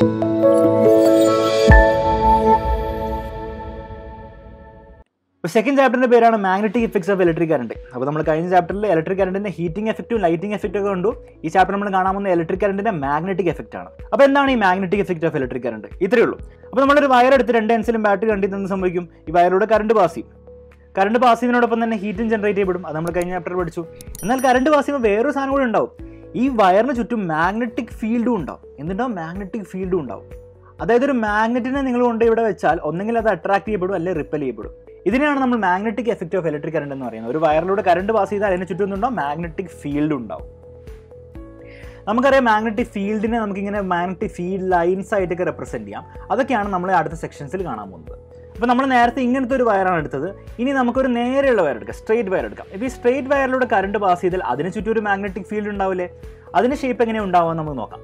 ഇപ്പോൾ സെക്കൻഡ് ചാപ്റ്ററിന്റെ പേരാണ് magnetic effects of electric current അപ്പോൾ നമ്മൾ കഴിഞ്ഞ ചാപ്റ്ററിൽ ഇലക്ട്രിക് കറണ്ടിന്റെ ഹീറ്റിംഗ് എഫക്റ്റും ലൈറ്റിംഗ് എഫക്റ്റും ഒക്കെ കണ്ടു ഈ ചാപ്റ്റർ നമ്മൾ കാണാൻ പോകുന്ന ഇലക്ട്രിക് കറണ്ടിന്റെ മാഗ്നറ്റിക് എഫക്റ്റ് ആണ് അപ്പോൾ എന്താണ് ഈ magnetic effect of electric current ഇത്രയേ ഉള്ളൂ അപ്പോൾ നമ്മളൊരു വയർ എടുത്ത് രണ്ട് എൻസിലും ബാറ്ററി കണ്ടിട്ട് എന്ത് സംഭവിക്കും ഈ വയറിലൂടെ കറണ്ട് പാസ് ചെയ്യും കറണ്ട് പാസ് ചെയ്യുന്നതിനോടൊപ്പം തന്നെ ഹീറ്റും ജനറേറ്റ് ചെയ്യപ്പെടും അത് നമ്മൾ കഴിഞ്ഞ ചാപ്റ്റർ പഠിച്ചു എന്നാൽ കറണ്ട് പാസ് ചെയ്യുമ്പോൾ വേറൊരു സാധനം കൂടി ഉണ്ടാവും ഈ വയറിന് ചുറ്റും മാഗ്നറ്റിക് ഫീൽഡും ഉണ്ടാവും എന്തുണ്ടാവും മാഗ്നറ്റിക് ഫീൽഡും ഉണ്ടാവും അതായത് ഒരു മാഗ്നറ്റിനെ നിങ്ങൾ കൊണ്ട് ഇവിടെ വെച്ചാൽ ഒന്നെങ്കിൽ അത് അട്രാക്ട് ചെയ്യപ്പെടും അല്ലെങ്കിൽ റിപ്പൽ ചെയ്യപ്പെടും ഇതിനെയാണ് നമ്മൾ magnetic effect of electric current എന്ന് പറയുന്നത് ഒരു വയറിലൂടെ കറണ്ട് പാസ് ചെയ്താൽ അതിന് ചുറ്റും ഉണ്ടാവും മാഗ്നറ്റിക് ഫീൽഡ് ഉണ്ടാവും നമുക്കറിയാം മാഗ്നറ്റിക് ഫീൽഡിനെ നമുക്കിങ്ങനെ മാഗ്നറ്റിക് ഫീൽഡ് ലൈൻസ് ആയിട്ടൊക്കെ റെപ്രസെന്റ് ചെയ്യാം അതൊക്കെയാണ് നമ്മൾ അടുത്ത സെക്ഷൻസിൽ കാണാൻ പോകുന്നത് അപ്പോൾ നമ്മൾ നേരത്തെ ഇങ്ങനത്തെ ഒരു വയറാണ് എടുത്തത് ഇനി നമുക്കൊരു നേരെയുള്ള വയർ എടുക്കാം സ്ട്രേറ്റ് വയർ എടുക്കാം ഇപ്പോൾ ഈ സ്ട്രേറ്റ് വയറിലൂടെ കറണ്ട് പാസ് ചെയ്താൽ അതിന് ചുറ്റും ഒരു മാഗ്നറ്റിക് ഫീൽഡ് ഉണ്ടാവില്ലേ അതിന് ഷേപ്പ് എങ്ങനെ ഉണ്ടാവുക നമുക്ക് നോക്കാം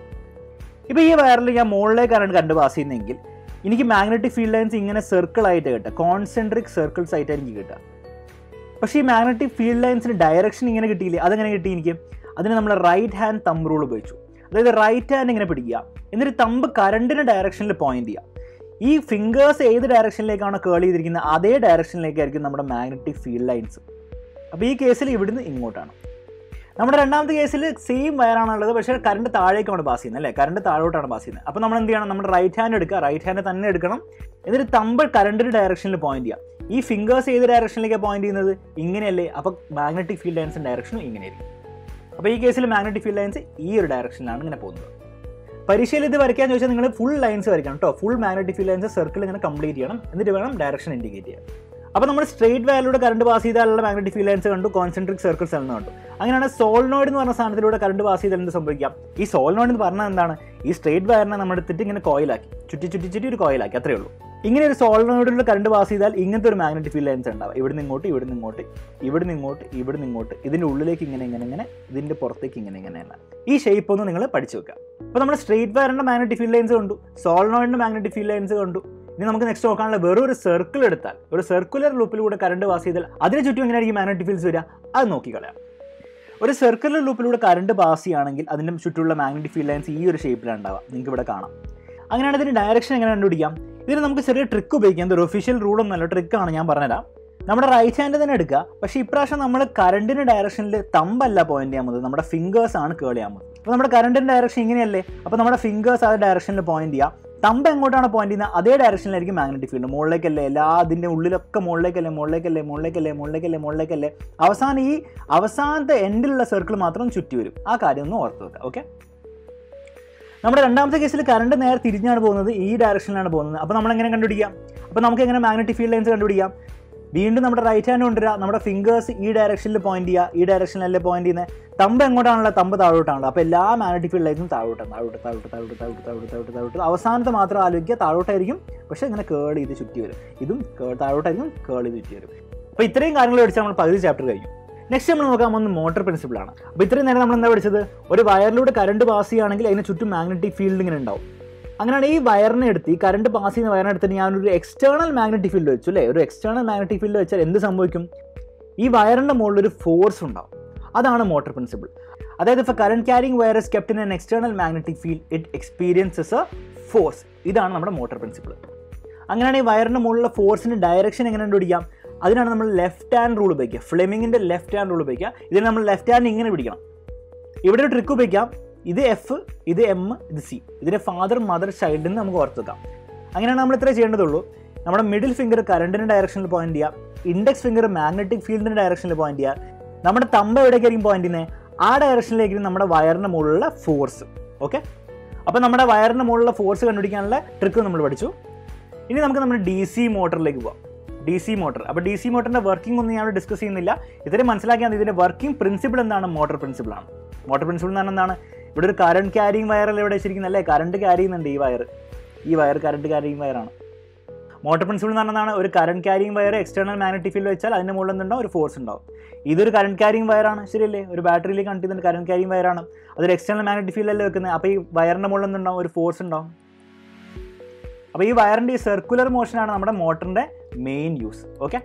ഇപ്പോൾ ഈ വയറിൽ ഞാൻ മുകളിലേക്കാണ് കറണ്ട് പാസ് ചെയ്യുന്നതെങ്കിൽ എനിക്ക് മാഗ്നറ്റിക് ഫീൽഡ് ലൈൻസ് ഇങ്ങനെ സർക്കിൾ ആയിട്ട് കിട്ടുക കോൺസെൻട്രിക് സർക്കിൾസ് ആയിട്ട് എനിക്ക് കിട്ടുക പക്ഷേ ഈ മാഗ്നറ്റിക് ഫീൽഡ് ലൈൻസിന് ഡയറക്ഷൻ ഇങ്ങനെ കിട്ടിയില്ലേ അതെങ്ങനെ കിട്ടി എനിക്ക് അതിന് നമ്മൾ റൈറ്റ് ഹാൻഡ് തമ്പ് റൂൾ ഉപയോഗിച്ചു അതായത് റൈറ്റ് ഹാൻഡ് ഇങ്ങനെ പിടിക്കുക എന്നിട്ട് തമ്പ് കറണ്ടിൻ്റെ ഡയറക്ഷനിൽ പോയിന്റ് ചെയ്യുക ഈ ഫിംഗേഴ്സ് ഏത് ഡയറക്ഷനിലേക്കാണോ കേൾ ചെയ്തിരിക്കുന്നത് അതേ ഡയറക്ഷനിലേക്കായിരിക്കും നമ്മുടെ മാഗ്നറ്റിക് ഫീൽഡ് ലൈൻസ് അപ്പോൾ ഈ കേസിൽ ഇവിടുന്ന് ഇങ്ങോട്ടാണ് നമ്മുടെ രണ്ടാമത്തെ കേസിൽ സെയിം വയറാണുള്ളത് പക്ഷേ കറണ്ട് താഴേക്കാണ് പാസ് ചെയ്യുന്നത് അല്ലേ കറണ്ട് താഴോട്ടാണ് പാസ് ചെയ്യുന്നത് അപ്പോൾ നമ്മൾ എന്ത് ചെയ്യണം നമ്മുടെ റൈറ്റ് ഹാൻഡ് എടുക്കുക റൈറ്റ് ഹാൻഡ് തന്നെ എടുക്കണം എന്നിട്ട് തമ്പ് കറണ്ടിൻ്റെ ഡയറക്ഷനിൽ പോയിന്റ് ചെയ്യാം ഈ ഫിംഗേഴ്സ് ഏത് ഡയറക്ഷനിലേക്കാണ് പോയിന്റ് ചെയ്യുന്നത് ഇങ്ങനെയല്ലേ അപ്പോൾ മാഗ്നറ്റിക് ഫീൽഡ് ലൈൻസിൻ്റെ ഡയറക്ഷനും ഇങ്ങനെയായിരിക്കും അപ്പോൾ ഈ കേസിൽ മാഗ്നറ്റിക് ഫീൽഡ് ലൈൻസ് ഈ ഒരു ഡയറക്ഷനിലാണ് ഇങ്ങനെ പോകുന്നത് പരീക്ഷയിൽ ഇത് വരയ്ക്കാൻ ചോദിച്ചാൽ നിങ്ങൾ ഫുൾ ലൈൻസ് വരയ്ക്കണം കേട്ടോ full magnetic field lines circle ഇങ്ങനെ കംപ്ലീറ്റ് ചെയ്യണം എന്നിട്ട് വേണം ഡയറക്ഷൻ ഇൻഡിക്കേറ്റ് ചെയ്യാൻ അപ്പോൾ നമ്മൾ സ്ട്രേറ്റ് വാലിലൂടെ കറണ്ട് പാസ് ചെയ്താലുള്ള മാഗ്നറ്റിക് ഫീൽഡ് ലൈൻസ് കണ്ടു കോൺസെൻട്രിക് സർക്കിൾസ് എന്ന് കണ്ടു അങ്ങനെയാണ് സോൾനോയിഡ് എന്ന് പറഞ്ഞ സാധനത്തിലൂടെ കറണ്ട് പാസ് ചെയ്താൽ എന്ത് സംഭവിക്കാം ഈ സോൾനോയിഡ് എന്ന് പറഞ്ഞാൽ എന്താണ് ഈ സ്ട്രേറ്റ് വയറിനെ നമ്മൾ എടുത്തിട്ട് ഇങ്ങനെ കോയിലാക്കി ചുറ്റി ചുറ്റി ചുറ്റി ഒരു കോയിലാക്കി അത്രേ ഉള്ളൂ ഇങ്ങനെ ഒരു സോൾനോയിഡിലൂടെ കറണ്ട് പാസ് ചെയ്താൽ ഇങ്ങനത്തെ ഒരു മാഗ്നറ്റിക് ഫീൽഡ് ലൈൻസ് ഉണ്ടാവും ഇവിടുന്ന് ഇങ്ങോട്ട് ഇവിടുന്ന് ഇങ്ങോട്ട് ഇവിടുന്ന് ഇങ്ങോട്ട് ഇവിടുന്ന് ഇങ്ങോട്ട് ഇതിൻ്റെ ഉള്ളിലേക്ക് ഇങ്ങനെ ഇങ്ങനെ ഇങ്ങനെ ഇതിൻ്റെ പുറത്തേക്ക് ഇങ്ങനെ ഇങ്ങനെയല്ല ഈ ഷേപ്പ് ഒന്ന് നിങ്ങൾ പഠിച്ചു വെക്കുക അപ്പോൾ നമ്മൾ സ്ട്രേറ്റ് വയറിൻ്റെ മാഗ്നറ്റിക് ഫീൽഡ് ലൈൻസ് കണ്ടു സോൾനോയിഡിൻ്റെ മാഗ്നറ്റിക് ഫീൽഡ് ലൈൻസ് കണ്ടു ഇനി നമുക്ക് നെക്സ്റ്റ് നോക്കാനുള്ള വെറും ഒരു സർക്കിൾ എടുത്താൽ ഒരു സർക്കുലർ ലൂപ്പിലൂടെ കറണ്ട് പാസ് ചെയ്താൽ അതിന് ചുറ്റും എങ്ങനെയായിരിക്കും മാഗ്നറ്റിക് ഫീൽഡ്സ് വരിക അത് നോക്കിക്കളയാം ഒരു സർക്കുലർ ലൂപ്പിലൂടെ കറണ്ട് പാസ് ചെയ്യുകയാണെങ്കിൽ അതിൻ്റെ ചുറ്റുമുള്ള മാഗ്നറ്റിക് ഫീൽഡ് ലൈൻസ് ഈ ഒരു ഷേപ്പിലാണ് ഉണ്ടാവുക നിങ്ങൾക്ക് ഇവിടെ കാണാം അങ്ങനെയാണ് ഇതിന് ഡയറക്ഷൻ എങ്ങനെ കണ്ടുപിടിക്കാം ഇതിന് നമുക്ക് ചെറിയ ട്രിക്ക് ഉപയോഗിക്കാം എന്തൊരു ഒഫീഷ്യൽ റൂളൊന്നുമല്ല ട്രിക്കാണ് ഞാൻ പറഞ്ഞുതരാം നമ്മുടെ റൈറ്റ് ഹാൻഡ് തന്നെ എടുക്കുക പക്ഷേ ഇപ്രാവശ്യം നമ്മൾ കറണ്ടിൻ്റെ ഡയറക്ഷനിൽ തമ്പല്ല പോയിന്റ് ചെയ്യാൻ പോകുന്നത് നമ്മുടെ ഫിംഗേഴ്സ് ആണ് കേൾ ചെയ്യാൻ പോകുന്നത് അപ്പോൾ നമ്മുടെ കറണ്ടിൻ്റെ ഡയറക്ഷൻ ഇങ്ങനെയല്ലേ അപ്പോൾ നമ്മുടെ ഫിംഗേഴ്സ് ആ ഡയറക്ഷനിൽ പോയിന്റ് ചെയ്യുക തമ്പ് എങ്ങോട്ടാണ് പോയിന്റ് ചെയ്യുന്നത് അതേ ഡയറക്ഷനിലായിരിക്കും മാഗ്നറ്റിക് ഫീൽഡ് മുകളിലേക്കല്ലേ എല്ലാ അതിൻ്റെ ഉള്ളിലൊക്കെ മുകളിലേക്കല്ലേ മുകളിലേക്കല്ലേ മുകളിലേക്കല്ലേ മുകളിലേക്കല്ലേ മുകളിലേക്കല്ലേ അവസാനം ഈ അവസാനത്തെ എൻഡിലുള്ള സർക്കിൾ മാത്രം ചുറ്റി വരും ആ കാര്യം ഒന്ന് ഓർത്ത് വെക്കുക ഓക്കെ നമ്മുടെ രണ്ടാമത്തെ കേസിൽ കറണ്ട് നേരെ തിരിഞ്ഞാണ് പോകുന്നത് ഈ ഡയറക്ഷനിലാണ് പോകുന്നത് അപ്പോൾ നമ്മൾ എങ്ങനെ കണ്ടുപിടിക്കാം അപ്പോൾ നമുക്ക് എങ്ങനെ മാഗ്നറ്റിക് ഫീൽഡ് ലൈൻസ് കണ്ടുപിടിക്കാം വീണ്ടും നമ്മുടെ റൈറ്റ് ഹാൻഡ് കൊണ്ടുവരിക നമ്മുടെ ഫിംഗേഴ്സ് ഈ ഡയറക്ഷനിൽ പോയിന്റ് ചെയ്യുക ഈ ഡയറക്ഷനിലല്ലേ പോയിന്റ് ചെയ്യുന്നത് തമ്പ് എങ്ങോട്ടാണല്ലോ തമ്പ് താഴോട്ടാണല്ലോ അപ്പോൾ എല്ലാ മാഗ്നറ്റിക് ഫീൽഡ് ലൈൻസും താഴോട്ടാണ് താഴോട്ട് താഴോട്ട് താഴോട്ട് താഴോട്ട് താഴോട്ട് താഴോട്ട് താഴോട്ട് അവസാനത്തെ മാത്രം ആലോചിക്കുക താഴോട്ടായിരിക്കും പക്ഷേ ഇങ്ങനെ കേൾ ചെയ്ത് ചുറ്റി വരും ഇതും കേൾ താഴോട്ടായിരിക്കും കേൾ ചെയ്ത് ചുറ്റി വരും അപ്പോൾ ഇത്രയും കാര്യങ്ങൾ പഠിച്ചാൽ നമ്മൾ പകുതി ചാപ്റ്റർ കഴിഞ്ഞു നെക്സ്റ്റ് നമ്മൾ നോക്കാൻ പോകുന്നത് മോട്ടർ പ്രിൻസിപ്പിൾ ആണ് അപ്പോൾ ഇത്രയും നേരം നമ്മൾ എന്താ പഠിച്ചത് ഒരു വയറിലൂടെ കറണ്ട് പാസ് ചെയ്യുകയാണെങ്കിൽ അതിന് ചുറ്റും മാഗ്നറ്റിക് ഫീൽഡ് ഇങ്ങനെ ഉണ്ടാവും അങ്ങനെയാണ് ഈ വയറിനെ എടുത്ത് ഈ കറണ്ട് പാസ് ചെയ്യുന്ന വയറിനെ എടുത്തിട്ട് ഞാനൊരു എക്സ്റ്റേണൽ മാഗ്നറ്റിക് ഫീൽഡ് വെച്ചു അല്ലേ ഒരു എക്സ്റ്റേണൽ മാഗ്നറ്റിക് ഫീൽഡ് വെച്ചാൽ എന്ത് സംഭവിക്കും ഈ വയറിൻ്റെ മുകളിൽ ഒരു ഫോഴ്സ് ഉണ്ടാവും അതാണ് മോട്ടർ പ്രിൻസിപ്പിൾ അതായത് if current carrying wire is kept in an external magnetic field it experiences a force ഇതാണ് നമ്മുടെ മോട്ടർ പ്രിൻസിപ്പിൾ അങ്ങനെയാണ് ഈ വയറിൻ്റെ മുകളിലുള്ള ഫോഴ്സിൻ്റെ ഡയറക്ഷൻ എങ്ങനെ കണ്ടുപിടിക്കാം അതിനാണ് നമ്മൾ ലെഫ്റ്റ് ഹാൻഡ് റൂൾ ഉപയോഗിക്കുക ഫ്ലെമിങ്ങിൻ്റെ ലെഫ്റ്റ് ഹാൻഡ് റൂൾ ഉപയോഗിക്കുക ഇതിന് നമ്മൾ ലെഫ്റ്റ് ഹാൻഡ് ഇങ്ങനെ പിടിക്കണം ഇവിടെ ഒരു ട്രിക്ക് ഉപയോഗിക്കാം ഇത് എഫ് ഇത് എം ഇത് സി ഇതിൻ്റെ ഫാദർ മദർ ചൈൽഡ് എന്ന് നമുക്ക് ഓർത്ത് വെക്കാം അങ്ങനെയാണ് നമ്മൾ ഇത്രേ ചെയ്യേണ്ടതുള്ളൂ നമ്മുടെ മിഡിൽ ഫിംഗർ കറണ്ടിൻ്റെ ഡയറക്ഷനിൽ പോയിന്റ് ചെയ്യുക ഇൻഡെക്സ് ഫിംഗർ മാഗ്നറ്റിക് ഫീൽഡിൻ്റെ ഡയറക്ഷനിൽ പോയിന്റ് ചെയ്യുക നമ്മുടെ തമ്പ എവിടേക്കായിരിക്കും പോയിന്റ് ചെയ്യുന്നത് ആ ഡയറക്ഷനിലേക്കും നമ്മുടെ വയറിന് മുകളിലുള്ള ഫോഴ്സ് ഓക്കെ അപ്പോൾ നമ്മുടെ വയറിന് മുകളിലുള്ള ഫോഴ്സ് കണ്ടുപിടിക്കാനുള്ള ട്രിക്ക് നമ്മൾ പഠിച്ചു ഇനി നമുക്ക് നമ്മുടെ ഡി സി മോട്ടറിലേക്ക് പോകാം ഡി സി മോട്ടർ അപ്പോൾ ഡി സി മോട്ടറിൻ്റെ വർക്കിംഗ് ഒന്നും ഞാൻ ഡിസ്കസ് ചെയ്യുന്നില്ല ഇത്രയും മനസ്സിലാക്കിയാൽ ഇതിൻ്റെ വർക്കിംഗ് പ്രിൻസിപ്പിൾ എന്താണ് മോട്ടർ പ്രിൻസിപ്പിൾ ആണ് മോട്ടർ പ്രിൻസിപ്പിൾ എന്ന് പറഞ്ഞാൽ എന്താണ് ഇവിടെ ഒരു കറണ്ട് ക്യാരിങ് വയറല്ലേ ഇവിടെ വെച്ചിരിക്കുന്നത് അല്ലേ കറണ്ട് ക്യാരി ചെയ്യുന്നുണ്ട് ഈ വയർ ഈ വയർ കറണ്ട് ക്യാരിങ് വയറാണ് മോട്ടർ പ്രിൻസിപ്പിൾ എന്ന് പറഞ്ഞതാണ് ഒരു current carrying wire external magnetic field വെച്ചാൽ അതിൻ്റെ മുകളിൽ എന്തുണ്ടാവും ഒരു ഫോഴ്സ് ഉണ്ടാവും ഇതൊരു കറണ്ട് ക്യാരിങ് വയറാണ് ശരിയല്ലേ ഒരു ബാറ്ററിയിൽ കണക്ട് ചെയ്യുന്ന കറണ്ട് ക്യാരിങ് വയറാണ് അതൊരു എക്സ്റ്റേണൽ മാഗ്നറ്റിക് ഫീൽഡല്ലേ വെക്കുന്നത് അപ്പോൾ ഈ വയറിൻ്റെ മുകളിൽ എന്തുണ്ടാവും ഒരു ഫോഴ്സ് ഉണ്ടാവും അപ്പോൾ ഈ വയറിൻ്റെ ഈ സർക്കുലർ മോഷനാണ് നമ്മുടെ മോട്ടറിൻ്റെ മെയിൻ യൂസ് ഓക്കെ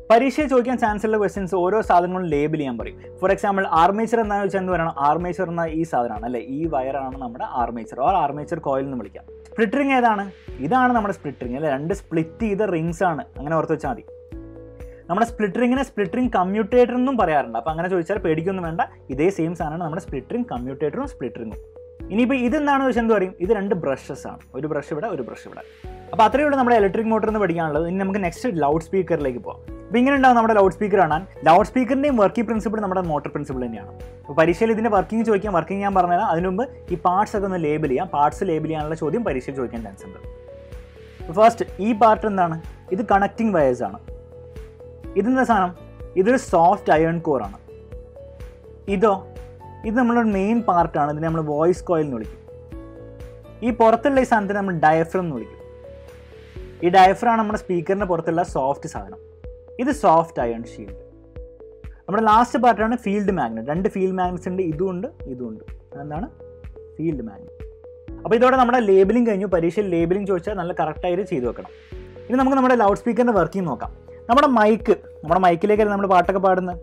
പരീക്ഷയിൽ ചോദിക്കാൻ ചാൻസ് ഉള്ള ക്വസ്റ്റ്യൻസ് ഓരോ സാധനങ്ങളും ലേബിൾ ചെയ്യാൻ പറയും ഫോർ എക്സാമ്പിൾ ആർമേച്ചർ എന്താണെന്ന് വെച്ചാൽ എന്ത് പറയണം ആർമേച്ചർ എന്ന ഈ സാധനമാണ് അല്ലേ ഈ വയറാണ് നമ്മുടെ ആർമേച്ചർ ഓർ ആർമേച്ചർ കോയിൽ എന്ന് വിളിക്കാം സ്പ്ലിറ്ററിങ് ഏതാണ് ഇതാണ് നമ്മുടെ സ്പ്ലിറ്ററിങ് അല്ലെ രണ്ട് സ്പ്ലിറ്റ് ചെയ്ത റിങ്സ് ആണ് അങ്ങനെ ഓർത്ത് വെച്ചാൽ മതി നമ്മുടെ സ്പ്ലിറ്ററിങ്ങിനെ സ്പ്ലിറ്ററിങ് കമ്മ്യൂട്ടേറ്റർ എന്നും പറയാറുണ്ട് അപ്പോൾ അങ്ങനെ ചോദിച്ചാൽ പേടിക്കൊന്നും വേണ്ട ഇതേ സെയിം സാധനമാണ് നമ്മുടെ സ്പ്ലിറ്ററിങ് കമ്മ്യൂട്ടേറ്ററും സ്പ്ലിറ്ററിങ്ങും ഇനിയിപ്പോൾ ഇതെന്താണെന്ന് വെച്ചാൽ എന്ത് പറയും ഇത് രണ്ട് ബ്രഷസ് ആണ് ഒരു ബ്രഷ് ഇവിടെ ഒരു ബ്രഷ് ഇവിടെ അപ്പോൾ അത്രയേ ഉള്ളൂ നമ്മുടെ ഇലക്ട്രിക് മോട്ടർ എന്ന് പഠിക്കാനുള്ളത് ഇനി നമുക്ക് നെക്സ്റ്റ് ലൗഡ് സ്പീക്കറിലേക്ക് പോകാം അപ്പോൾ ഇങ്ങനെ ഉണ്ടാവും നമ്മുടെ ലൗഡ് സ്പീക്കർ കാണാൻ ലൗഡ് സ്പീക്കറിൻ്റെയും വർക്കിംഗ് പ്രിൻസിപ്പിൾ നമ്മുടെ മോട്ടർ പ്രിൻസിപ്പിൾ തന്നെയാണ് അപ്പോൾ പരീക്ഷയിൽ ഇതിൻ്റെ വർക്കിംഗ് ചോദിക്കാം വർക്കിംഗ് ഞാൻ പറഞ്ഞുതരാം അതിന് മുമ്പ് ഈ പാർട്സ് ഒക്കെ ഒന്ന് ലേബിൾ ചെയ്യാം പാർട്സ് ലേബിൾ ചെയ്യാനുള്ള ചോദ്യം പരീക്ഷയിൽ ചോദിക്കാൻ ചാൻസ് ഉണ്ട് ഫസ്റ്റ് ഈ പാർട്ട് എന്താണ് ഇത് കണക്റ്റിംഗ് വയേഴ്സ് ആണ് ഇതെന്താ സാധനം ഇതൊരു സോഫ്റ്റ് അയൺ കോർ ആണ് ഇതോ ഇത് നമ്മളൊരു മെയിൻ പാർട്ടാണ് ഇതിനെ നമ്മൾ വോയിസ് കോയിൽ എന്ന് വിളിക്കും ഈ പുറത്തുള്ള ഈ സാധനത്തിന് നമ്മൾ ഡയഫ്രം എന്ന് വിളിക്കും ഈ ഡയഫ്രാണ് നമ്മുടെ സ്പീക്കറിൻ്റെ പുറത്തുള്ള സോഫ്റ്റ് സാധനം ഇത് സോഫ്റ്റ് അയൺ ഷീൽഡ് നമ്മുടെ ലാസ്റ്റ് പാർട്ടാണ് ഫീൽഡ് മാഗ്നറ്റ് രണ്ട് ഫീൽഡ് മാഗ്നറ്റ്സ് ഉണ്ട് ഇതുമുണ്ട് ഇതുമുണ്ട് അതെന്താണ് ഫീൽഡ് മാഗ്നറ്റ് അപ്പോൾ ഇതോടെ നമ്മുടെ ലേബിളിംഗ് കഴിഞ്ഞു പരീക്ഷയിൽ ലേബിളിംഗ് ചോദിച്ചാൽ നല്ല കറക്റ്റായിട്ട് ചെയ്തു വെക്കണം ഇനി നമുക്ക് നമ്മുടെ ലൗഡ് സ്പീക്കറിൻ്റെ വർക്കിംഗ് നോക്കാം നമ്മുടെ മൈക്ക് നമ്മുടെ മൈക്കിലേക്കല്ലേ നമ്മൾ പാട്ടൊക്കെ പാടുന്നത്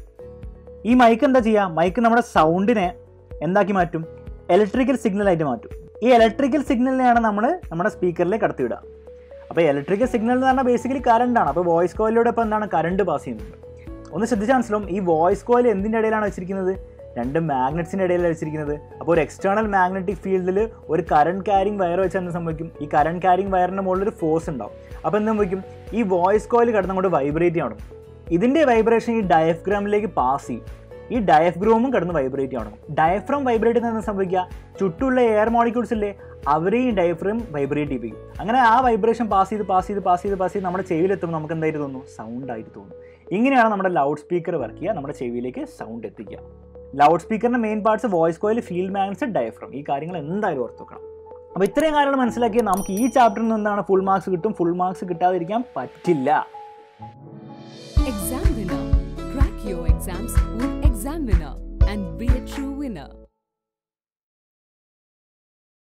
ഈ മൈക്ക് എന്താ ചെയ്യുക മൈക്ക് നമ്മുടെ സൗണ്ടിനെ എന്താക്കി മാറ്റും ഇലക്ട്രിക്കൽ സിഗ്നലായിട്ട് മാറ്റും ഈ ഇലക്ട്രിക്കൽ സിഗ്നലിനെയാണ് നമ്മൾ നമ്മുടെ സ്പീക്കറിലേക്ക് കടത്തിവിടുക അപ്പോൾ ഇലക്ട്രിക്കൽ സിഗ്നൽ എന്ന് പറഞ്ഞാൽ ബേസിക്കലി കറണ്ടാണ് അപ്പോൾ വോയിസ് കോയിലൂടെ ഇപ്പോൾ എന്താണ് കറണ്ട് പാസ് ചെയ്യുന്നത് ഒന്ന് ശ്രദ്ധിച്ചാൽ മനസ്സിലാവും ഈ വോയിസ് കോയിൽ എന്തിൻ്റെ ഇടയിലാണ് വെച്ചിരിക്കുന്നത് രണ്ട് മാഗ്നറ്റ്സിൻ്റെ ഇടയിലാണ് വെച്ചിരിക്കുന്നത് അപ്പോൾ ഒരു എക്സ്റ്റേണൽ മാഗ്നറ്റിക് ഫീൽഡിൽ ഒരു കറണ്ട് ക്യാരിങ് വയർ വെച്ചാൽ എന്ത് സംഭവിക്കും ഈ കറണ്ട് ക്യാരിങ് വയറിൻ്റെ മുകളിൽ ഒരു ഫോഴ്സ് ഉണ്ടാവും അപ്പോൾ എന്ത് സംഭവിക്കും ഈ വോയിസ് കോയിൽ കിടന്നങ്ങോട്ട് വൈബ്രേറ്റ് ചെയ്യണം ഇതിൻ്റെ വൈബ്രേഷൻ ഈ ഡയഫ്ഗ്രാമിലേക്ക് പാസ് ചെയ്യും ഈ ഡയഫ്ഗ്രോമും കിടന്ന് വൈബ്രേറ്റ് ചെയ്യണം ഡയഫ്രം വൈബ്രേറ്റ് ചെയ്യുന്ന സംഭവിക്കുക ചുറ്റുള്ള എയർ മോളിക്യൂൾസ് ഇല്ലേ അവരെയും ഡയഫ്രം വൈബ്രേറ്റ് ചെയ്യിപ്പിക്കും അങ്ങനെ ആ വൈബ്രേഷൻ പാസ് ചെയ്ത് പാസ് ചെയ്ത് പാസ് ചെയ്ത് പാസ് ചെയ്ത് നമ്മുടെ ചെവിയിലെത്തുമ്പോൾ നമുക്ക് എന്തായിട്ട് തോന്നുന്നു സൗണ്ട് ആയിട്ട് തോന്നും ഇങ്ങനെയാണ് നമ്മുടെ ലൗഡ് സ്പീക്കർ വർക്ക് ചെയ്യുക നമ്മുടെ ചെവിയിലേക്ക് സൗണ്ട് എത്തിക്കുക ലൗഡ് സ്പീക്കറിന്റെ main parts voice coil field magnets diaphragm ഈ കാര്യങ്ങൾ എന്തായാലും ഓർത്ത് വെക്കണം അപ്പോൾ ഇത്രയും കാര്യങ്ങൾ മനസ്സിലാക്കിയാൽ നമുക്ക് ഈ ചാപ്റ്ററിൽ നിന്ന് എന്താണ് ഫുൾ മാർക്സ് കിട്ടും ഫുൾ മാർക്സ് കിട്ടാതിരിക്കാൻ പറ്റില്ല Exam winner. Crack your exams with Exam Winner and be a true winner.